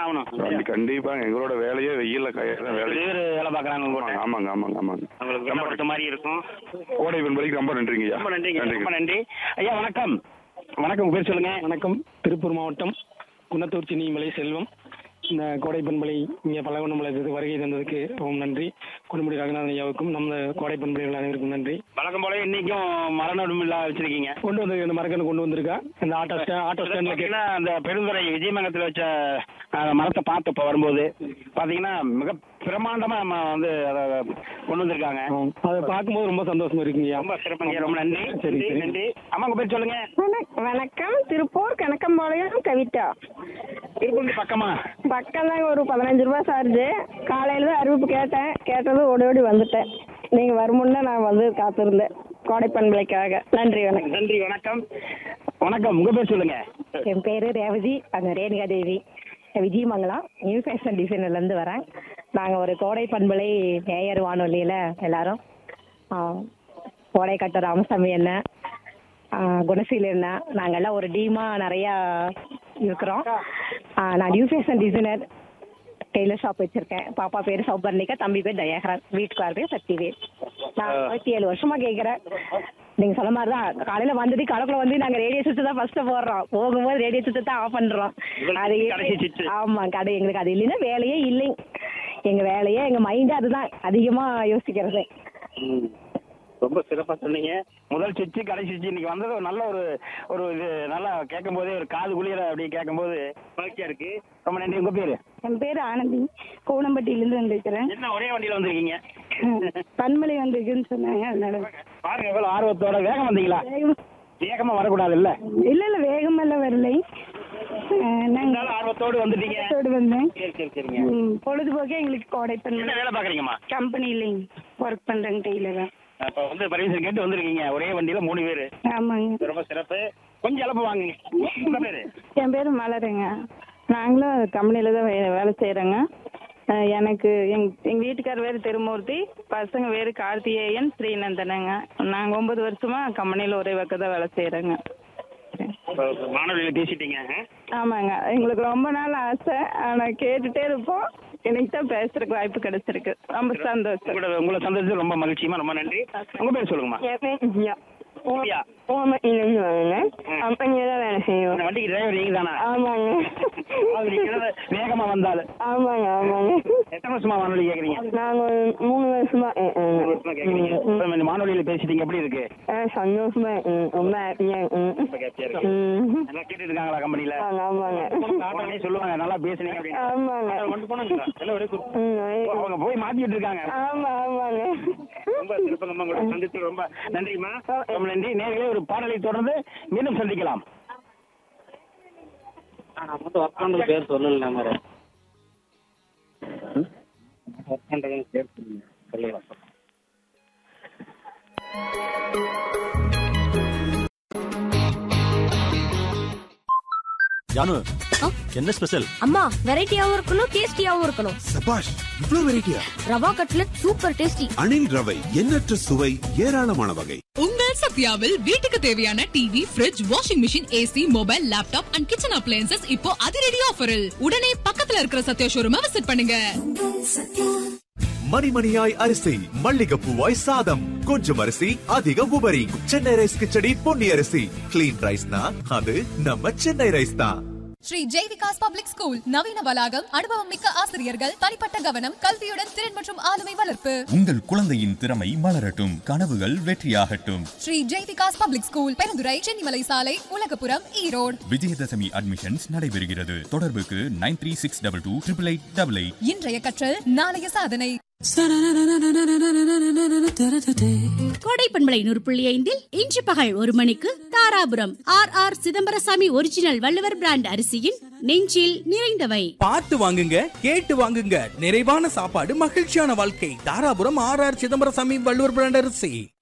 ஆகணும் கண்டி- கண்டிப்பா எங்களோட வேலையே வெயில்ல கையில வேலை பேர் வேலை பார்க்குறாங்க உங்கள்கிட்ட ஆமாங்க ஆமாங்க ஆமாங்க உங்களுக்கு வேலை கொடுத்த மாதிரி இருக்கும் கோடை பண்பலைக்கு ரொம்ப நன்றிங்க ரொம்ப நன்றிங்க ரொம்ப நன்றி ஐயா வணக்கம் வணக்கம் உங்க பேர் சொல்லுங்க வணக்கம் திருப்பூர் மாவட்டம் குன்னத்தூர் சின்னிமலை செல்வம் இந்த கோடை பண்பலை இங்கே பல்லவனமலைக்கு வருகை தந்ததுக்கு ரொம்ப நன்றி கொடுமுடி ரங்கநாதன் ஐயாவுக்கும் நம்ம கோடை பண்பலைகள் அனைவருக்கும் நன்றி வழக்கம் போல இன்னைக்கும் மரணம் விழா வச்சிருக்கீங்க கொண்டு வந்து இந்த மரக்கன்று கொண்டு வந்திருக்கா இந்த ஆட்டோ ஸ்டாண்ட் ஆட்டோ ஸ்டாண்டில் கே பாத்தீங்கன்னா அந்த பெருந்துறை விஜயமங்கலத்தில் வச்ச அஹ், மரத்தை பார்த்து இப்போ வரும்போது பாத்தீங்கன்னா மிக பிரமாண்டமா நம்ம வந்து அதை கொண்டு வந்திருக்காங்க அதை பார்க்கும்போது ரொம்ப சந்தோஷமா இருக்குங்கய்யா ரொம்ப சிறப்புங்க ரொம்ப நன்றி சரி, நன்றி சரி. நன்றி அம்மா உங்க பேர் சொல்லுங்க வணக்- வணக்கம் திருப்பூர் கணக்கம்பாளையம் கவிதா திருப்பூர் பக்கமா பக்கம் தாங்க ஒரு பதினஞ்சு ரூபா சார்ஜ் காலையில தான் அறிவிப்பு கேட்டேன் கேட்டது ஓடி ஓடி வந்துட்டேன் நீங்க வருமுன்னே நான் வந்து காத்திருந்தேன் கோடை பண்பலைக்காக நன்றி வணக்கம் நன்றி வணக்கம் வணக்கம் உங்க பேர் சொல்லுங்க என் பேர் ரேவதி அங்கே ரேணுகா தேவி விஜயமங்கலம் நியூ ஃபேஷன் டிசைனர்லேருந்து வரேன் நாங்கள் ஒரு கோடை பண்பலை நேயர் வானொலியில் எல்லாரும் ஆ, கோடை கட்ட ராமசாமி அண்ணன் ஆ, குணசீல் அண்ணன் நாங்கள் எல்லாம் ஒரு டீமாக நிறையா இருக்கிறோம் ஆ, நான் new fashion designer tailor shop வச்சிருக்கேன் பாப்பா பேர் சௌபர்ணிகா தம்பி பேர் தயாகரன் வீட்டுக்கார பேர் சக்திவேல் நான் இருபத்தி ஏழு வருஷமா கேட்குறேன் நீங்க சொன்ன மாதிரி தான் காலையில வந்துட்டு கடைக்குள்ள வந்து நாங்க ரேடியோ சுவிட்ச் தான் ஃபர்ஸ்ட் போடுறோம் போகும்போது ரேடியோ சுவிட்ச் தான் ஆஃப் பண்றோம் அது கடைசி switch. ஆமா கடை எங்களுக்கு அது இல்லைன்னா வேலையே இல்லைங்க எங்க வேலையே எங்க மைண்டே அதுதான் அதிகமா யோசிக்கிறது ரொம்ப சிறப்பா சொன்னீங்க முதல் சுவிட்ச் கடைசி சுவிட்ச் இன்னைக்கு வந்தது ஒரு நல்ல ஒரு ஒரு இது நல்லா கேட்கும் போதே ஒரு காது குளிர அப்படி கேட்கும் போது மகிழ்ச்சியா இருக்கு ரொம்ப நன்றி உங்க பேரு என் பேர் ஆனந்தி கோணம்பட்டியிலேருந்து வந்திருக்கிறேன் என்ன ஒரே வண்டியில வந்திருக்கீங்க பண்பலை வந்திருக்குன்னு சொன்னாங்க அதனால பாருங்க எவ்வளவு ஆர்வத்தோட வேகம் வந்தீங்களா வேகமா வரக்கூடாது இல்ல இல்ல இல்ல வேகமெல்லாம் வரலை அஹ் நாங்க இருந்தாலும் ஆர்வத்தோடு வந்துட்டீங்க ஆட்டோடு வந்தேன் சரி சரி சரிங்க ம், பொழுதுபோக்கே எங்களுக்கு கோடை என்ன பண்பலை வேலை பாக்குறீங்கம்மா கம்பெனிலையும் ஒர்க் பண்றேங்க டெய்லரா அப்ப வந்து பர்மிஷன் கேட்டு வந்திருக்கீங்க ஒரே வண்டியில மூணு பேரு ஆமாங்க ரொம்ப சிறப்பு கொஞ்சம் இழப்பு வாங்குங்க உங்க பேரு என் பேர் மலருங்க நாங்களும் கம்பெனியில் தான் வே வேலை செய்கிறோங்க எனக்கு எங் எங்கள் வீட்டுக்கார் பேர் திருமூர்த்தி பசங்க பேர் கார்த்திகேயன் ஸ்ரீநந்தனுங்க நாங்கள் ஒன்பது வருஷமா கம்பெனியில் ஒரே பக்கம் தான் வேலை செய்கிறோங்க மாணவர்களை பேசிட்டீங்க ஆ? ஆமாங்க எங்களுக்கு ரொம்ப நாள் ஆசை ஆனால் கேட்டுட்டே இருப்போம் இன்னைக்கு தான் பேசுறதுக்கு வாய்ப்பு கிடைச்சிருக்கு ரொம்ப சந்தோஷம் உங்களோட உங்களை சந்தோஷம் ரொம்ப மகிழ்ச்சிமா ரொம்ப நன்றி உங்க பேர் சொல்லுங்கம்மா என் பேர் ஜியா ஜியா. ஓமட்டிலேருந்து வாங்க கம்பெனியில் தான் வேலை செய்வோம் இந்த வண்டிக்கு டிரைவர் நீங்க தானா ஆமாங்க அது நீங்க வேகமா வந்தாலும் ஆமாங்க ஆமாங்க எத்தனை வருஷமா வானொலி கேக்குறீங்க நாங்க ஒரு மூணு வருஷமா அஹ், அஹ், மூணு வருஷமா கேக்குறீங்க இப்ப இந்த வானொலியில பேசிட்டீங்க எப்படி இருக்கு அஹ், சந்தோஷமா அஹ், ரொம்ப ஹாப்பியா ரொம்ப happy ஆ இருக்கு. ம் நல்லா கேட்டுட்டு இருக்காங்களா கம்பெனில ஆமாங்க ஆமாங்க உடனே சொல்லுவாங்க நல்லா பேசுனீங்க அப்படின்னு ஆமாங்க அதை கொண்டு போனாங்க எல்லாம் ஒரே குரூப். ம், அவங்க போய் மாத்திட்டு இருக்காங்க ஆமா ஆமாங்க ரொம்ப சிறப்பங்கம்மா உங்களை சந்தித்து ரொம்ப நன்றிம்மா ரொம்ப நன்றி நேர்களே ஒரு பாடலை தொடர்ந்து மீண்டும் சந்திக்கலாம் நான் மட்டும் ஒர்க் பண்ணுறது பேர் சொல்லல மாதிரி ஒர்க் பண்ணுறது பேர் சொல்லுங்க சொல்லிடலாம் ஜானு என்ன ஸ்பெஷல் அம்மா வெரைட்டியாவும் இருக்கணும் டேஸ்டியாவும் இருக்கணும் சபாஷ் இவ்ளோ வெரைட்டியா rava cutlet super tasty Anil ரவை எண்ணற்ற சுவை ஏராளமான வகை உங்கள் சத்யாவில் வீட்டுக்கு தேவையான TV fridge washing machine AC mobile laptop and kitchen appliances இப்போ அதிரடி ஆஃபரில் உடனே பக்கத்துல இருக்கிற சத்யா ஷோரூமை விசிட் பண்ணுங்க மணிமணியாய் அரிசி மல்லிகைப்பூவாய் சாதம் கொஞ்சம் அரிசி அதிக உபரி சென்னை ரைஸ் கிச்சடி பொன்னி அரிசி கிளீன் ரைஸ்னா அது நம்ம சென்னை ரைஸ் தான் ஸ்ரீ ஜெய்விகாஸ் பப்ளிக் ஸ்கூல் நவீன வளாகம் அனுபவம் மிக்க ஆசிரியர்கள் தனிப்பட்ட கவனம் கல்வியுடன் திறன் மற்றும் ஆளுமை வளர்ப்பு உங்கள் குழந்தையின் திறமை மலரட்டும் கனவுகள் வெற்றியாகட்டும் ஸ்ரீ ஜெய்விகாஸ் பப்ளிக் ஸ்கூல் பெருந்துறை சென்னிமலை சாலை உலகபுரம் ஈரோடு விஜயதசமி அட்மிஷன்ஸ் நடைபெறுகிறது தொடர்புக்கு nine three six double two triple eight double eight இன்றைய கற்றல் நாளைய சாதனை கோடை பண்பலை நூறு புள்ளி ஐந்தில் இன்று பகல் ஒரு மணிக்கு Dharapuram R R Chidambarasamy original Valluvar brand அரிசியின் நெஞ்சில் நிறைந்தவை பார்த்து வாங்குங்க கேட்டு வாங்குங்க நிறைவான சாப்பாடு மகிழ்ச்சியான வாழ்க்கை Dharapuram R R Chidambarasamy Valluvar brand அரிசி